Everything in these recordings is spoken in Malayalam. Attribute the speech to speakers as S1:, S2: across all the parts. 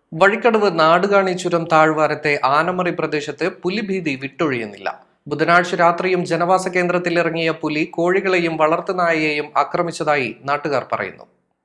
S1: വഴിക്കടവ് നാടുകാണി ചുരം താഴ്വാരത്തെ ആനമറി പ്രദേശത്ത് പുലിഭീതി വിട്ടൊഴിയുന്നില്ല ബുധനാഴ്ച രാത്രിയും ജനവാസ കേന്ദ്രത്തിൽ ഇറങ്ങിയ പുലി കോഴികളെയും വളർത്തുനായയെയും ആക്രമിച്ചതായി നാട്ടുകാർ പറയുന്നു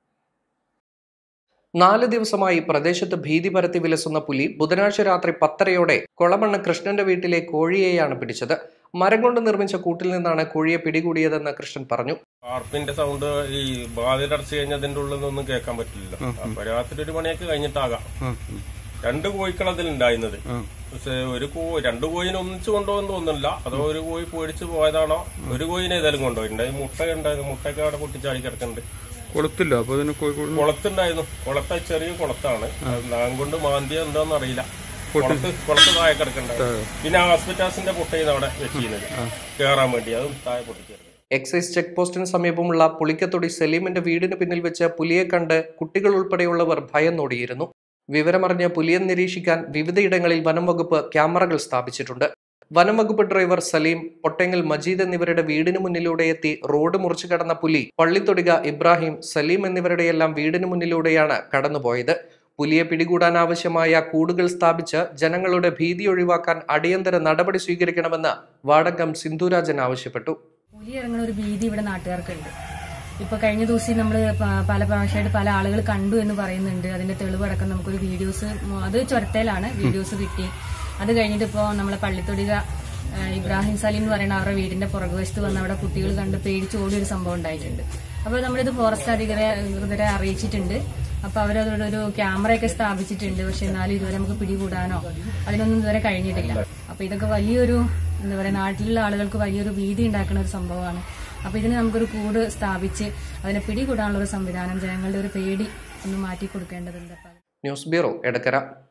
S1: നാല് ദിവസമായി പ്രദേശത്ത് ഭീതി പരത്തി വിലസുന്ന പുലി ബുധനാഴ്ച രാത്രി പത്തരയോടെ കൊളമണ്ണ് കൃഷ്ണന്റെ വീട്ടിലെ കോഴിയെയാണ് പിടിച്ചത് മരം കൊണ്ട് നിർമ്മിച്ച കൂട്ടിൽ നിന്നാണ് കോഴിയെ പിടികൂടിയതെന്ന് കൃഷ്ണൻ പറഞ്ഞു
S2: ആർപ്പിന്റെ സൗണ്ട് ഈ ബാതിലടച്ചു കഴിഞ്ഞതിന്റെ ഉള്ളിൽ നിന്നൊന്നും കേൾക്കാൻ പറ്റില്ല അപ്പൊ രാത്രി ഒരു മണിയൊക്കെ കഴിഞ്ഞിട്ടാകാം രണ്ട് കോഴികൾ അതിലുണ്ടായിരുന്നത് പക്ഷെ ഒരു കോ രണ്ട് കോയിനെ ഒന്നിച്ചു കൊണ്ടുപോകുന്ന തോന്നുന്നില്ല അതോ ഒരു കോഴി പേടിച്ച് പോയതാണോ ഒരു കോയിനെ ഏതായാലും കൊണ്ടുപോയിട്ടുണ്ട് മുട്ട ഉണ്ടായിരുന്നു മുട്ടയൊക്കെ അവിടെ പൊട്ടിച്ചാടി കിടക്കുന്നുണ്ട്
S3: കൊളുത്തില്ല അപ്പൊ അതിന് കോഴിക്കോട്
S2: കുളത്തുണ്ടായിരുന്നു കുളത്ത ചെറിയ കുളത്താണ് അത് നാം കൊണ്ട് മാന്തിയ എന്താന്ന് അറിയില്ല കുളത്ത് കുളത്ത് താഴെ കിടക്കണ്ടായിരുന്നു പിന്നെ ഹോസ്പിറ്റാസിന്റെ മുട്ടയിൽ അവിടെ വെച്ചിരുന്നത് കേറാൻ വേണ്ടി അതും താഴെ പൊട്ടിച്ചേർന്നു
S1: എക്സൈസ് ചെക്ക് പോസ്റ്റിന് സമീപമുള്ള പുളിക്കത്തൊടി സലീമിന്റെ വീടിന് പിന്നിൽ വെച്ച് പുലിയെ കണ്ട് കുട്ടികൾ ഉൾപ്പെടെയുള്ളവർ ഭയന്നോടിയിരുന്നു വിവരമറിഞ്ഞ് പുലിയെ നിരീക്ഷിക്കാൻ വിവിധയിടങ്ങളിൽ വനം വകുപ്പ് ക്യാമറകൾ സ്ഥാപിച്ചിട്ടുണ്ട് വനം വകുപ്പ് ഡ്രൈവർ സലീം പൊട്ടെങ്ങൽ മജീദ് എന്നിവരുടെ വീടിന് മുന്നിലൂടെ എത്തി റോഡ് മുറിച്ചു കടന്ന പുലി പള്ളിത്തൊടിക ഇബ്രാഹിം സലീം എന്നിവരുടെയെല്ലാം വീടിന് മുന്നിലൂടെയാണ് കടന്നുപോയത് പുലിയെ പിടികൂടാൻ ആവശ്യമായ കൂടുകൾ സ്ഥാപിച്ച് ജനങ്ങളുടെ ഭീതി ഒഴിവാക്കാൻ അടിയന്തര നടപടി സ്വീകരിക്കണമെന്ന് വാടകം സിന്ധുരാജൻ ആവശ്യപ്പെട്ടു
S4: പുലി ഇറങ്ങുന്ന ഒരു ഭീതി ഇവിടെ നാട്ടുകാർക്കുണ്ട് ഇപ്പൊ കഴിഞ്ഞ ദിവസം നമ്മൾ പല പ്രാവശ്യമായിട്ട് പല ആളുകൾ കണ്ടു എന്ന് പറയുന്നുണ്ട് അതിന്റെ തെളിവടക്കം നമുക്കൊരു വീഡിയോസ് മു- അത് ചൊരത്തേലാണ് വീഡിയോസ് കിട്ടി അത് കഴിഞ്ഞിട്ട് ഇപ്പോൾ നമ്മളെ പള്ളിത്തൊടിക ആ, ഇബ്രാഹിം സലീം എന്ന് പറയുന്ന അവരുടെ വീടിന്റെ പുറകുവശത്ത് വന്ന് അവിടെ കുട്ടികൾ കണ്ട് പേടിച്ച് ഓടിയൊരു സംഭവം ഉണ്ടായിട്ടുണ്ട് അപ്പോൾ നമ്മളിത് ഫോറസ്റ്റ് അധികരെ അധികൃതരെ അറിയിച്ചിട്ടുണ്ട് അപ്പൊ അവരതോടെ ഒരു ക്യാമറയൊക്കെ സ്ഥാപിച്ചിട്ടുണ്ട് പക്ഷെ എന്നാലും ഇതുവരെ നമുക്ക് പിടികൂടാനോ അതിനൊന്നും ഇതുവരെ കഴിഞ്ഞിട്ടില്ല അപ്പൊ ഇതൊക്കെ വലിയൊരു എന്താ പറയാ നാട്ടിലുള്ള ആളുകൾക്ക് വലിയൊരു ഭീതി ഉണ്ടാക്കുന്ന ഒരു സംഭവമാണ് അപ്പൊ ഇതിന് നമുക്കൊരു കൂട് സ്ഥാപിച്ച് അതിനെ പിടികൂടാനുള്ള ഒരു സംവിധാനം ജനങ്ങളുടെ ഒരു പേടി ഒന്ന് മാറ്റി കൊടുക്കേണ്ടതുണ്ട് അപ്പൊ അത്
S1: ന്യൂസ് ബ്യൂറോ എടക്കര